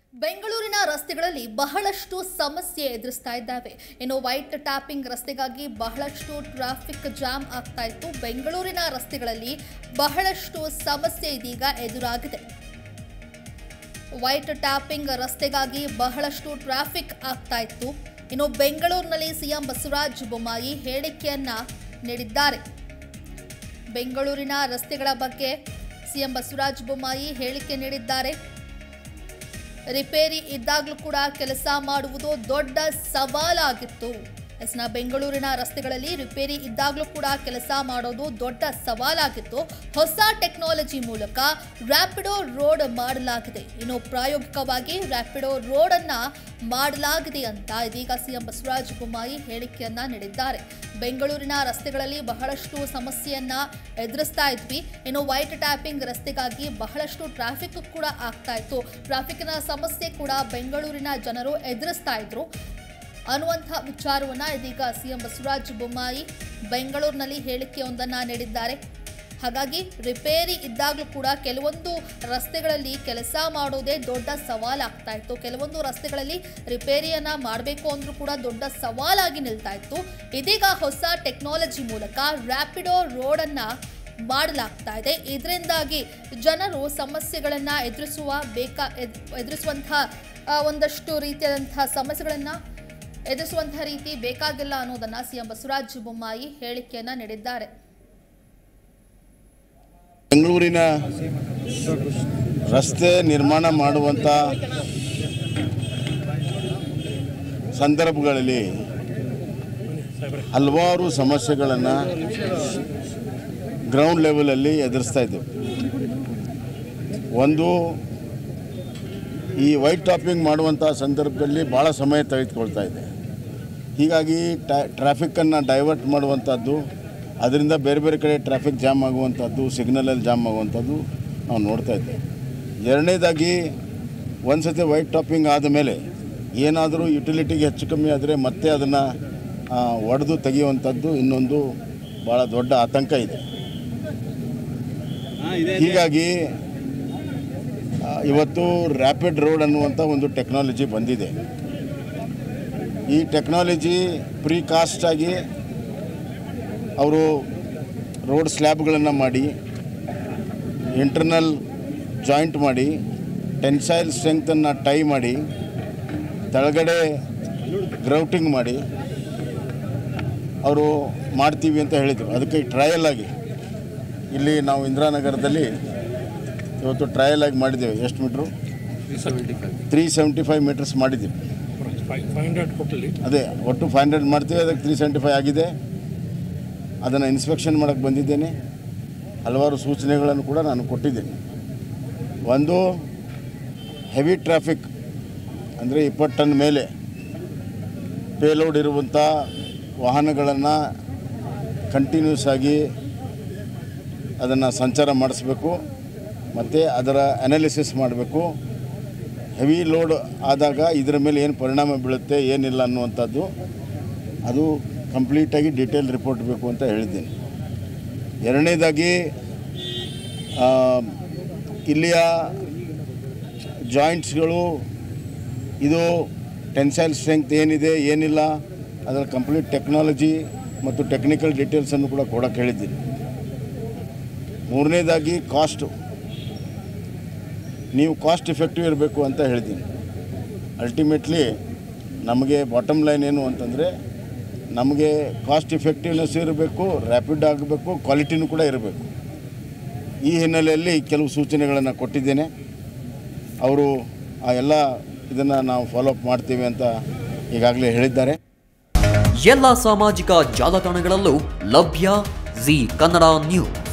ಬೆಂಗಳೂರಿನ ರಸ್ತೆಗಳಲ್ಲಿ ಬಹಳಷ್ಟು ಸಮಸ್ಯೆ ಎದುರಿಸ್ತಾ ಇದ್ದಾವೆ ಇನ್ನು ವೈಟ್ ಟ್ಯಾಪಿಂಗ್ ರಸ್ತೆಗಾಗಿ ಬಹಳಷ್ಟು ಟ್ರಾಫಿಕ್ ಜಾಮ್ ಆಗ್ತಾ ಇತ್ತು ಬೆಂಗಳೂರಿನ ರಸ್ತೆಗಳಲ್ಲಿ ಬಹಳಷ್ಟು ಸಮಸ್ಯೆ ಇದೀಗ ಎದುರಾಗಿದೆ ವೈಟ್ ಟ್ಯಾಪಿಂಗ್ ರಸ್ತೆಗಾಗಿ ಬಹಳಷ್ಟು ಟ್ರಾಫಿಕ್ ಆಗ್ತಾ ಇತ್ತು ಇನ್ನು ಬೆಂಗಳೂರಿನಲ್ಲಿ ಸಿಎಂ ಬಸವರಾಜ ಬೊಮ್ಮಾಯಿ ಹೇಳಿಕೆಯನ್ನ ನೀಡಿದ್ದಾರೆ ಬೆಂಗಳೂರಿನ ರಸ್ತೆಗಳ ಬಗ್ಗೆ ಸಿಎಂ ಬಸವರಾಜ ಬೊಮ್ಮಾಯಿ ಹೇಳಿಕೆ ನೀಡಿದ್ದಾರೆ ರಿಪೇರಿ ಇದ್ದಾಗಲೂ ಕೂಡ ಕೆಲಸ ಮಾಡುವುದು ದೊಡ್ಡ ಸವಾಲಾಗಿತ್ತು ಎಸ್ನ ಬೆಂಗಳೂರಿನ ರಸ್ತೆಗಳಲ್ಲಿ ರಿಪೇರಿ ಇದ್ದಾಗಲೂ ಕೂಡ ಕೆಲಸ ಮಾಡೋದು ದೊಡ್ಡ ಸವಾಲಾಗಿತ್ತು ಹೊಸ ಟೆಕ್ನಾಲಜಿ ಮೂಲಕ ರ್ಯಾಪಿಡೋ ರೋಡ್ ಮಾಡಲಾಗಿದೆ ಇನ್ನು ಪ್ರಾಯೋಗಿಕವಾಗಿ ರ್ಯಾಪಿಡೋ ರೋಡ್ ಅನ್ನ ಮಾಡಲಾಗಿದೆ ಅಂತ ಇದೀಗ ಸಿಎಂ ಬಸವರಾಜ ಬೊಮ್ಮಾಯಿ ಹೇಳಿಕೆಯನ್ನ ನೀಡಿದ್ದಾರೆ ಬೆಂಗಳೂರಿನ ರಸ್ತೆಗಳಲ್ಲಿ ಬಹಳಷ್ಟು ಸಮಸ್ಯೆಯನ್ನ ಎದುರಿಸ್ತಾ ಇದ್ವಿ ಇನ್ನು ವೈಟ್ ಟ್ಯಾಪಿಂಗ್ ರಸ್ತೆಗಾಗಿ ಬಹಳಷ್ಟು ಟ್ರಾಫಿಕ್ ಕೂಡ ಆಗ್ತಾ ಇತ್ತು ಟ್ರಾಫಿಕ್ನ ಸಮಸ್ಯೆ ಕೂಡ ಬೆಂಗಳೂರಿನ ಜನರು ಎದುರಿಸ್ತಾ ಇದ್ರು ಅನ್ನುವಂಥ ವಿಚಾರವನ್ನ ಇದೀಗ ಸಿಎಂ ಬಸವರಾಜ ಬೊಮ್ಮಾಯಿ ಬೆಂಗಳೂರಿನಲ್ಲಿ ಹೇಳಿಕೆಯೊಂದನ್ನ ನೀಡಿದ್ದಾರೆ ಹಾಗಾಗಿ ರಿಪೇರಿ ಇದ್ದಾಗಲೂ ಕೂಡ ಕೆಲವೊಂದು ರಸ್ತೆಗಳಲ್ಲಿ ಕೆಲಸ ಮಾಡೋದೇ ದೊಡ್ಡ ಸವಾಲಾಗ್ತಾ ಇತ್ತು ಕೆಲವೊಂದು ರಸ್ತೆಗಳಲ್ಲಿ ರಿಪೇರಿಯನ್ನ ಮಾಡಬೇಕು ಅಂದ್ರೂ ಕೂಡ ದೊಡ್ಡ ಸವಾಲಾಗಿ ನಿಲ್ತಾ ಇತ್ತು ಇದೀಗ ಹೊಸ ಟೆಕ್ನಾಲಜಿ ಮೂಲಕ ರ್ಯಾಪಿಡೋ ರೋಡ್ ಅನ್ನ ಮಾಡಲಾಗ್ತಾ ಇದೆ ಇದರಿಂದಾಗಿ ಜನರು ಸಮಸ್ಯೆಗಳನ್ನ ಎದುರಿಸುವ ಬೇಕಾ ಎದ್- ಎದುರಿಸುವಂತಹ ಆ, ಒಂದಷ್ಟು ರೀತಿಯಾದಂತಹ ಸಮಸ್ಯೆಗಳನ್ನ ಎದುರಿಸುವಂತಹ ರೀತಿ ಬೇಕಾಗಿಲ್ಲ ಅನ್ನೋದನ್ನ ಸಿಎಂ ಬಸವರಾಜ ಬೊಮ್ಮಾಯಿ ಹೇಳಿಕೆಯನ್ನ ನೀಡಿದ್ದಾರೆ ಬೆಂಗಳೂರಿನ ರಸ್ತೆ ನಿರ್ಮಾಣ ಮಾಡುವಂಥ ಸಂದರ್ಭಗಳಲ್ಲಿ ಹಲವಾರು ಸಮಸ್ಯೆಗಳನ್ನು ಗ್ರೌಂಡ್ ಲೆವೆಲಲ್ಲಿ ಎದುರಿಸ್ತಾ ಇದ್ದೇವೆ ಒಂದು ಈ ವೈಟ್ ಟಾಪಿಂಗ್ ಮಾಡುವಂಥ ಸಂದರ್ಭದಲ್ಲಿ ಭಾಳ ಸಮಯ ತೆಗೆದುಕೊಳ್ತಾ ಇದೆ ಹೀಗಾಗಿ ಟ್ರಾಫಿಕ್ಕನ್ನು ಡೈವರ್ಟ್ ಮಾಡುವಂಥದ್ದು ಅದರಿಂದ ಬೇರೆ ಬೇರೆ ಕಡೆ ಟ್ರಾಫಿಕ್ ಜಾಮ್ ಆಗುವಂಥದ್ದು ಸಿಗ್ನಲಲ್ಲಿ ಜಾಮ್ ಆಗುವಂಥದ್ದು ನಾವು ನೋಡ್ತಾ ಇದ್ದೇವೆ ಎರಡನೇದಾಗಿ ಒಂದು ಸತಿ ವೈಟ್ ಟಾಪಿಂಗ್ ಆದಮೇಲೆ ಏನಾದರೂ ಯುಟಿಲಿಟಿಗೆ ಹೆಚ್ಚು ಕಮ್ಮಿ ಆದರೆ ಮತ್ತೆ ಅದನ್ನು ಒಡೆದು ತೆಗೆಯುವಂಥದ್ದು ಇನ್ನೊಂದು ಭಾಳ ದೊಡ್ಡ ಆತಂಕ ಇದೆ ಹೀಗಾಗಿ ಆ, ಇವತ್ತು ರ್ಯಾಪಿಡ್ ರೋಡ್ ಅನ್ನುವಂಥ ಒಂದು ಟೆಕ್ನಾಲಜಿ ಬಂದಿದೆ ಈ ಟೆಕ್ನಾಲಜಿ ಪ್ರೀ ಕಾಸ್ಟ್ ಆಗಿ ಅವರು ರೋಡ್ ಸ್ಲ್ಯಾಬ್ಗಳನ್ನು ಮಾಡಿ ಇಂಟರ್ನಲ್ ಜಾಯಿಂಟ್ ಮಾಡಿ ಟೆನ್ಸೈಲ್ ಸ್ಟ್ರೆಂಗ್ತನ್ನು ಟೈ ಮಾಡಿ ತೆಳಗಡೆ ಗ್ರೌಟಿಂಗ್ ಮಾಡಿ ಅವರು ಮಾಡ್ತೀವಿ ಅಂತ ಹೇಳಿದರು ಅದಕ್ಕೆ ಟ್ರಯಲ್ ಆಗಿ ಇಲ್ಲಿ ನಾವು ಇಂದಿರಾನಗರದಲ್ಲಿ ಇವತ್ತು ಟ್ರಯಲ್ ಆಗಿ ಮಾಡಿದ್ದೇವೆ ಎಷ್ಟು metre three seventy five metres ಮಾಡಿದ್ದೀವಿ ಫೈವ್ ಹಂಡ್ರೆಡ್ ಟೋಟಲಿ ಅದೇ ಒಟ್ಟು ಫೈವ್ ಹಂಡ್ರೆಡ್ ಮಾಡ್ತೀವಿ ಅದಕ್ಕೆ ತ್ರೀ ಸೆವೆಂಟಿ ಫೈವ್ ಆಗಿದೆ ಅದನ್ನು ಇನ್ಸ್ಪೆಕ್ಷನ್ ಮಾಡೋಕ್ಕೆ ಬಂದಿದ್ದೇನೆ ಹಲವಾರು ಸೂಚನೆಗಳನ್ನು ಕೂಡ ನಾನು ಕೊಟ್ಟಿದ್ದೇನೆ ಒಂದು ಹೆವಿ ಟ್ರಾಫಿಕ್ ಅಂದರೆ ಇಪ್ಪತ್ತು ಟನ್ ಮೇಲೆ ಪೇಲೋಡ್ ಇರುವಂಥ ವಾಹನಗಳನ್ನು ಕಂಟಿನ್ಯೂಸ್ ಆಗಿ ಅದನ್ನು ಸಂಚಾರ ಮಾಡಿಸ್ಬೇಕು ಮತ್ತು ಅದರ ಅನಾಲಿಸಿಸ್ ಮಾಡಬೇಕು ಹೆವಿ ಲೋಡ್ ಆದಾಗ ಇದರ ಮೇಲೆ ಏನು ಪರಿಣಾಮ ಬೀಳುತ್ತೆ ಏನಿಲ್ಲ ಅನ್ನುವಂಥದ್ದು ಅದು ಕಂಪ್ಲೀಟಾಗಿ ಡೀಟೇಲ್ ರಿಪೋರ್ಟ್ ಬೇಕು ಅಂತ ಹೇಳಿದ್ದೀನಿ ಎರಡನೇದಾಗಿ ಆ, ಇಲ್ಲಿಯ ಜಾಯಿಂಟ್ಸ್ಗಳು ಇದು ಟೆನ್ಸೈಲ್ ಸ್ಟ್ರೆಂಗ್ತ್ ಏನಿದೆ ಏನಿಲ್ಲ ಅದರ ಕಂಪ್ಲೀಟ್ ಟೆಕ್ನಾಲಜಿ ಮತ್ತು ಟೆಕ್ನಿಕಲ್ ಡೀಟೇಲ್ಸನ್ನು ಕೂಡ ಕೊಡೋಕ್ಕೆ ಹೇಳಿದ್ದೀನಿ ಮೂರನೇದಾಗಿ ಕಾಸ್ಟು ನೀವು ಕಾಸ್ಟ್ ಎಫೆಕ್ಟಿವ್ ಇರಬೇಕು ಅಂತ ಹೇಳಿದ್ದೀನಿ ಅಲ್ಟಿಮೇಟ್ಲಿ ನಮಗೆ ಬಾಟಮ್ ಲೈನ್ ಏನು ಅಂತಂದರೆ ನಮಗೆ ಕಾಸ್ಟ್ ಇಫೆಕ್ಟಿವ್ನೆಸ್ ಇರಬೇಕು ರ್ಯಾಪಿಡ್ ಆಗಬೇಕು ಕ್ವಾಲಿಟಿನೂ ಕೂಡ ಇರಬೇಕು ಈ ಹಿನ್ನೆಲೆಯಲ್ಲಿ ಕೆಲವು ಸೂಚನೆಗಳನ್ನು ಕೊಟ್ಟಿದ್ದೇನೆ ಅವರು ಆ ಎಲ್ಲ ಇದನ್ನು ನಾವು ಫಾಲೋಅಪ್ ಮಾಡ್ತೀವಿ ಅಂತ ಈಗಾಗಲೇ ಹೇಳಿದ್ದಾರೆ ಎಲ್ಲ ಸಾಮಾಜಿಕ ಜಾಲತಾಣಗಳಲ್ಲೂ ಲಭ್ಯ ಜಿ ಕನ್ನಡ ನ್ಯೂಸ್